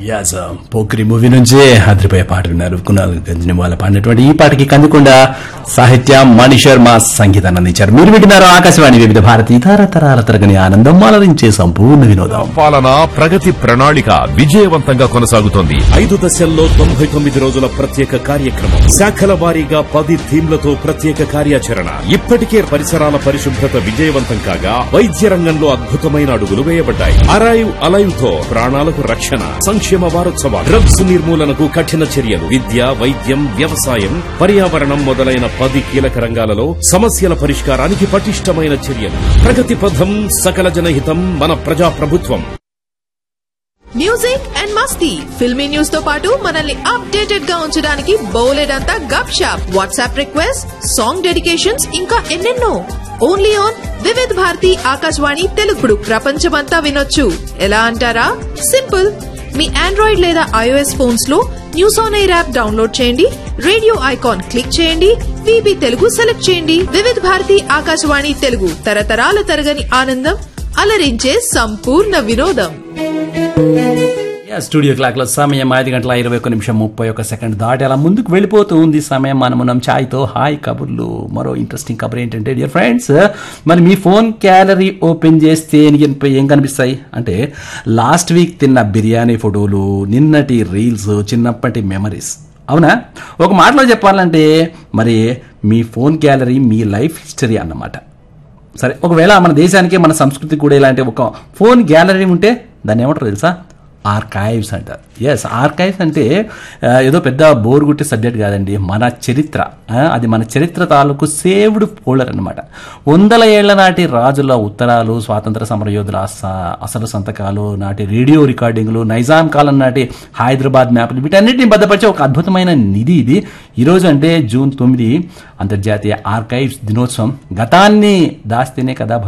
as పోక్రి movie నుంచి అదిరిపోయే పాట విన్నారు కునాల్ గంజని వాళ్ళ పాడినటువంటి ఈ పాటకి కందుకొండ సాహిత్య మణి శర్మ సంగీతాన్ని అందించారు మీరు వింటున్నారు ఆకాశవాణి వివిధ భారతి తరతరాల తరగని ఆనందం అలరించే సంపూర్ణ వినోదం పాలన ప్రగతి ప్రణాళిక విజయవంతంగా కొనసాగుతోంది ఐదు దశల్లో తొంభై తొమ్మిది రోజుల ప్రత్యేక కార్యక్రమం శాఖల వారీగా పది థీమ్లతో ప్రత్యేక కార్యాచరణ ఇప్పటికే పరిసరాల పరిశుభ్రత విజయవంతం కాగా వైద్య రంగంలో అద్భుతమైన అడుగులు వేయబడ్డాయి అరైవ్ అలైవ్ తో ప్రాణాలకు రక్షణ సంక్షేమ వారోత్సవాలు డ్రగ్స్ నిర్మూలనకు కఠిన చర్యలు విద్య వైద్యం వ్యవసాయం పర్యావరణం మొదలైన పది కీలక రంగాలలో సమస్యల పరిష్కారానికి పటిష్టమైన చర్యలు ప్రగతి పథం సకల జనహితం మన ప్రజా ప్రభుత్వం మ్యూజిక్ అండ్ మస్తీ ఫిల్మీ న్యూస్ తో పాటు మనల్ని అప్డేటెడ్ గా ఉంచడానికి బోలెడంతా గప్ షాప్ వాట్సాప్ రిక్వెస్ట్ సాంగ్ డెడికేషన్స్ ఇంకా ఎన్నెన్నో ఓన్లీ ఆన్ వివిధ్ భారతి ఆకాశవాణి తెలుగుడు ప్రపంచమంతా వినొచ్చు ఎలా అంటారా సింపుల్ మీ ఆండ్రాయిడ్ లేదా ఐఓఎస్ ఫోన్స్ లో news on air app download చేయండి రేడియో ఐకాన్ క్లిక్ చేయండి విబి తెలుగు సెలెక్ట్ చేయండి వివిధ భారతి ఆకాశవాణి తెలుగు తరతరాల తరగని ఆనందం అలరించే సంపూర్ణ వినోదం యా, స్టూడియో క్లాక్ లో సమయం ఐదు గంటల ఇరవై ఒక్క నిమిషం ముప్పై ఒక్క సెకండ్ దాటి అలా ముందుకు వెళ్ళిపోతూ ఉంది సమయం మనం మనం ఛాయ్తో హాయ్ కబుర్లు మరో ఇంట్రెస్టింగ్ కబుర్ ఏంటంటే డియర్ ఫ్రెండ్స్ మరి మీ ఫోన్ క్యాలరీ ఓపెన్ చేస్తే నీకు ఏం కనిపిస్తాయి అంటే లాస్ట్ వీక్ తిన్న బిర్యానీ ఫోటోలు నిన్నటి రీల్స్ చిన్నప్పటి మెమరీస్ అవునా ఒక మాటలో చెప్పాలంటే మరి మీ ఫోన్ గ్యాలరీ మీ లైఫ్ హిస్టరీ అన్నమాట సరే ఒకవేళ మన దేశానికి మన సంస్కృతి కూడా ఇలాంటి ఒక ఫోన్ గ్యాలరీ ఉంటే దాన్ని ఏమంటారు తెలుసా ఆర్కైవ్స్ అంటారు ఎస్ ఆర్కైవ్స్ అంటే ఆ, ఏదో పెద్ద బోర్ గుట్టే సబ్జెక్ట్ కాదండి మన చరిత్ర ఆ, అది మన చరిత్ర తాలూకు సేవ్డ్ ఫోల్డర్ అనమాట వందల ఏళ్ల నాటి రాజుల ఉత్తరాలు స్వాతంత్ర సమరయోధుల అస- అసలు సంతకాలు నాటి రేడియో రికార్డింగ్లు నైజాం కాలం నాటి హైదరాబాద్ మ్యాప్లు వీటన్నిటిని భద్రపరిచే ఒక అద్భుతమైన నిధి ఇది ఈరోజు అంటే జూన్ తొమ్మిది అంతర్జాతీయ ఆర్కైవ్స్ దినోత్సవం గతాన్ని దాస్తేనే కదా